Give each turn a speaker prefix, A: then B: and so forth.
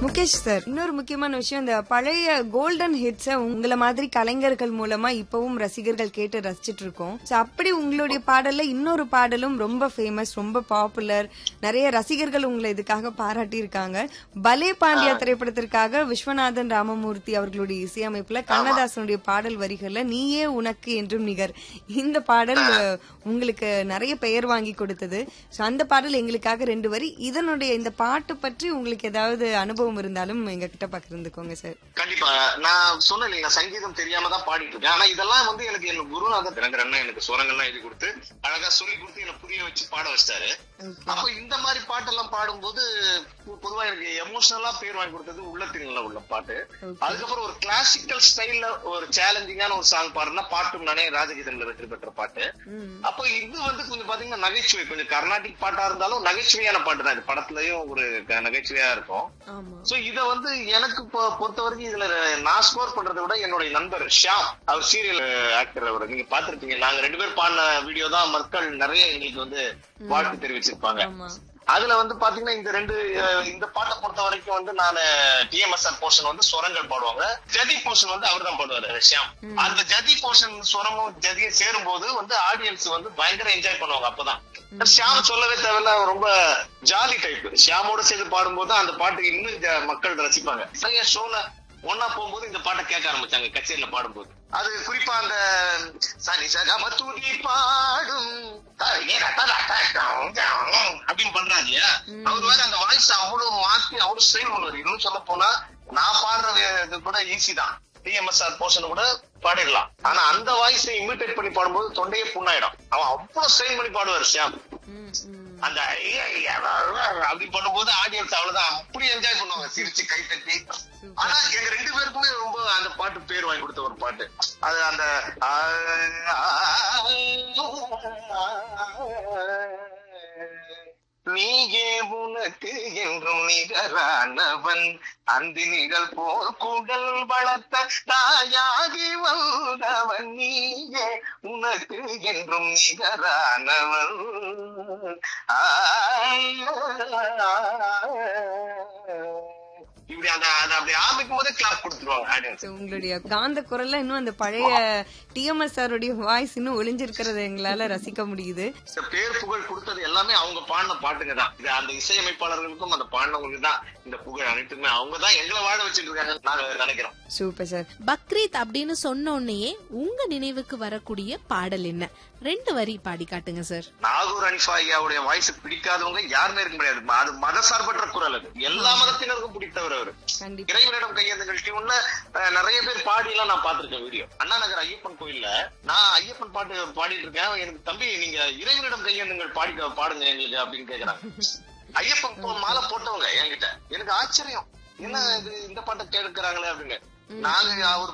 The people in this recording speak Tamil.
A: முகேஷ் சார் இன்னொரு முக்கியமான விஷயம் இந்த பழைய கோல்டன் ஹிட்ஸ உங்களை மாதிரி கலைஞர்கள் மூலமா இப்பவும் ரசிகர்கள் கேட்டு ரசிச்சிட்டு இருக்கோம் So, அப்படி உங்களுடைய பாடல்ல இன்னொரு பாடலும் ரொம்ப ஃபேமஸ் ரொம்ப பாப்புலர் நிறைய ரசிகர்கள் உங்களை இதுக்காக பாராட்டி இருக்காங்க பலே பாண்டியா திரைப்படத்திற்காக விஸ்வநாதன் ராமமூர்த்தி அவர்களுடைய இசையமைப்புல கண்ணதாசனுடைய பாடல் வரிகள்ல நீயே உனக்கு என்றும் நிகர் இந்த பாடல் அஹ், உங்களுக்கு நிறைய பெயர் வாங்கி கொடுத்தது So, அந்த பாடல் எங்களுக்காக ரெண்டு வரி இதனுடைய இந்த பாட்டு பற்றி உங்களுக்கு ஏதாவது அனுபவம் இருந்தாலும் எங்க கிட்ட பகிர்ந்துக்கோங்க சார்
B: கண்டிப்பா நான் சொன்னேன் இல்லைங்களா சங்கீதம் தெரியாம தான் பாடிட்டு இருக்கேன் ஆனா இதெல்லாம் வந்து எனக்கு என் குருநாதர் தினகர் அண்ணன் எனக்கு சுரங்கள்லாம் எழுதி கொடுத்து அழகா சொல்லி கொடுத்து எனக்கு புரிய வச்சு பாட வச்சிட்டாரு
A: ஓகே
B: அப்போ இந்த மாதிரி பாட்டெல்லாம் பாடும்போது பொ- பொதுவா எனக்கு எமோஷனலா பேர் வாங்கி கொடுத்தது உள்ளத்தின்ல உள்ள பாட்டு
A: Okay.
B: அதுக்கப்புறம் ஒரு கிளாசிக்கல் ஸ்டைல்ல ஒரு சேலஞ்சிங்கான ஒரு சாங் பாடுனா பாட்டும் நானே ராஜகீதம்ல வெற்றி பெற்ற பாட்டு அப்போ இது வந்து கொஞ்சம் பாத்தீங்கன்னா நகைச்சுவை கொஞ்சம் கர்நாடிக் பாட்டா இருந்தாலும் நகைச்சுவையான பாட்டு தான் இது படத்துலயும் ஒரு க- நகைச்சுவையா இருக்கும்
A: ஆமா
B: சோ இத வந்து எனக்கு பொ- பொறுத்த வரைக்கும் இதுல நான் ஸ்கோர் பண்றதை விட என்னுடைய நண்பர் ஷியாம் அவர் சீரியல் ஆக்டர் அவர் நீங்க பாத்திருப்பீங்க நாங்க ரெண்டு பேர் பாடின வீடியோ தான் மக்கள் நிறைய எங்களுக்கு வந்து வாழ்த்து தெரிவிச்சிருப்பாங்க
A: ஆமா
B: அதுல வந்து பாத்தீங்கன்னா இந்த ரெண்டு அஹ், இந்த பாட்டை பொறுத்த வரைக்கும் வந்து நான் டிஎம்எஸ்ஆர் போர்ஷன் வந்து சுரங்கள் பாடுவாங்க ஜதி போர்ஷன் வந்து அவர் தான் பாடுவாரு ஷியாம் அந்த ஜதி போர்ஷன் சுரமும் ஜதியும் சேரும் போது வந்து ஆடியன்ஸ் வந்து பயங்கர என்ஜாய் பண்ணுவாங்க அப்பதான் ஷியாம் சொல்லவே தேவையில்ல அவர் ரொம்ப ஜாலி டைப் ஷியாமோட சேர்ந்து பாடும்போது அந்த பாட்டுக்கு இன்னும் ஜ- மக்கள் ரசிப்பாங்க நிறைய ஷோல ஒன்னா போகும்போது இந்த பாட்டை கேட்க ஆரம்பிச்சாங்க கச்சேரியில பாடும்போது அது குறிப்பா அந்த சனி சகம துதி பாடும் அப்படின்னு பண்றாங்க இல்லையா அவர் வேற அந்த வாய்ஸ் அவ்வளவு மாத்தி அவ்வளவு ஸ்டைல் பண்ணுவாரு இன்னும் சொல்ல போனா நான் பாடுற இது கூட ஈஸி தான் டிஎம்எஸ்ஆர் போர்ஷன் கூட பாடிடலாம் ஆனா அந்த வாய்ஸை இமிட்டேட் பண்ணி பாடும்போது தொண்டையே புண்ணாயிடும் அவன் அவ்வளவு ஸ்டைல் பண்ணி பாடுவார் ஷியாம்
A: ம், ம்.
B: அந்த ஐயா, ஐயா, வா, வா, அப்படி பண்ணும்போது ஆடியன்ஸ் அவ்வளவுதான் அப்படி என்ஜாய் பண்ணுவாங்க சிரிச்சு கை தட்டி ஆனா எங்க ரெண்டு பேருக்குமே ரொம்ப அந்த பாட்டு பேர் வாங்கி கொடுத்த ஒரு பாட்டு அது அந்த ஆ, நீயே உனக்கு என்றும் நிகரானவன் அந்தினிகள் போல் குடல் வளர்த்த தாயாகி வந்தவன் நீயே உனக்கு என்றும் நிகரானவன் ஆ, இப்படி அந்த அதை அப்படி ஆரம்பிக்கும் போதே கிளாஸ் கொடுத்துருவாங்க ஆடியன்ஸ்
A: So, உங்களுடைய காந்த குரல்ல இன்னும் அந்த பழைய டிஎம்எஸ் சாருடைய வாய்ஸ் இன்னும் ஒளிஞ்சிருக்கிறத எங்களால ரசிக்க முடியுது
B: இந்த பேர் புகழ் கொடுத்தது எல்லாமே அவங்க பாடின பாட்டுங்க தான் இது அந்த இசையமைப்பாளர்களுக்கும் அந்த பாடினவங்களுக்கு தான் இந்த புகழ் அனைத்துமே அவங்க தான் எங்களை வாழ வச்சிட்டு இருக்காங்க நாங்க நினைக்கிறோம்
A: சூப்பர் சார்
C: பக்ரீத் அப்படின்னு சொன்ன உடனேயே உங்க நினைவுக்கு வரக்கூடிய பாடல் என்ன ரெண்டு வரி பாடி காட்டுங்க சார்
B: நாகூர் அனிஃபா ஐயாவுடைய வாய்ஸ் பிடிக்காதவங்க யாருமே இருக்க முடியாது அது மத சார்பற்ற குரல் அது எல்லா மதத்தினருக்கும் பிடித்தவர் அவரு
A: கண்டிப்பா
B: இறைவனிடம் கையேந்துங்கள் டியூன்ல அஹ், நிறைய பேர் பாடி எல்லாம் நான் பார்த்திருக்கேன் வீடியோ அண்ணா நகர் ஐயப்பன் கோயில்ல நான் ஐயப்பன் பாட்டு பாடிட்டு இருக்கேன் எனக்கு தம்பி நீங்க இறைவனிடம் கையேந்துங்கள் பாடி பாடுங்க எங்களுக்கு அப்படின்னு கேக்குறாங்க ஐயப்பன் போ- மாலை போட்டவங்க என்கிட்ட எனக்கு ஆச்சரியம் என்ன இது இந்த பாட்டை கேட்கிறாங்களே அப்படின்னு நாங்க அவர்